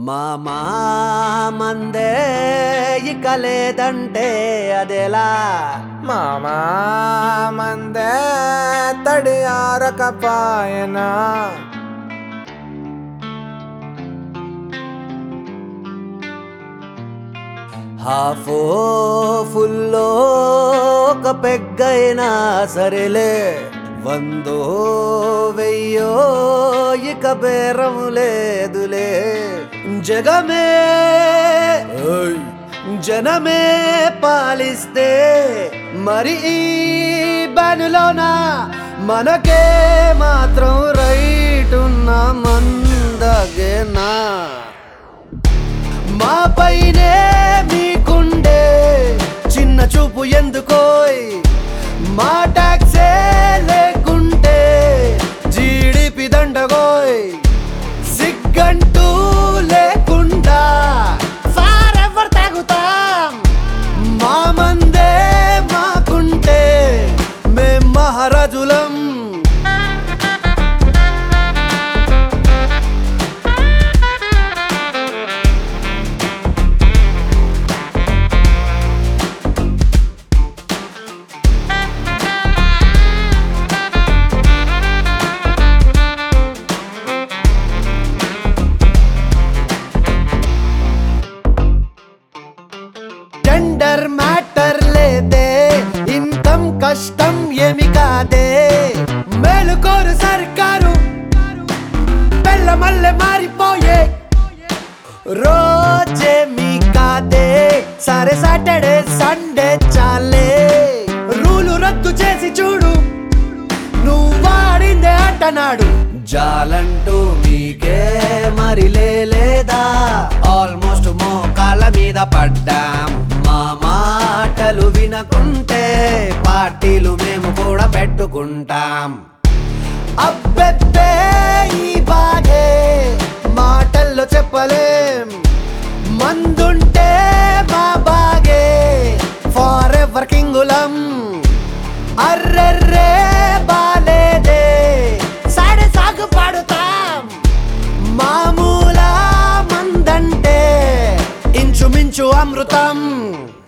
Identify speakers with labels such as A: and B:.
A: మామా మందే ఇక లేదంటే అదెలా
B: మామా మందే తడి ఆరకపాయనా
A: హాఫో ఫుల్లో ఒక పెగ్గైనా సరేలే వందో వెయ్యో ఇక బేరం లేదులే జగమే ఓయ్, జనమే పాలిస్తే మరి ఈ బనులోన మనకే మాత్రం రైట్ ఉన్న మందగేనా మా పైనే మీకుండే చిన్న చూపు ఎందుకోయ్ మా టాక్సే లేకుంటే జీడిపి దండగోయ్ సిగ్గంటూ లేకుండా ఫారెవర్ తాగుతాం మా మందే మాకుంటే మేం మహారాజులం టెండర్ మ్యాటర్ లేదే ఇన్కమ్ కష్టం ఏమి కాదే మేలుకోరు సర్కారు పెళ్ళ మల్లె మారిపోయే రోజే మీ కాదే సరే సాటర్డే సండే చాలే రూలు రద్దు చేసి చూడు నువ్వు వాడిందే అంటనాడు జాలంటూ మీకే మరి లేదా ఆల్మోస్ట్ మోకాళ్ళ మీద పడ్డాం మా మాటలు వినకుంటే పార్టీలు మేము కూడా పెట్టుకుంటాం అబ్బెబ్బే ఈ బాధే మాటల్లో చెప్పలేం మందుంటే మా బాగే ఫార్ ఎవర్ కింగులం అర్రెర్రే బాలేదే సాడే సాగు పాడుతాం మామూలా మందంటే ఇంచుమించు అమృతం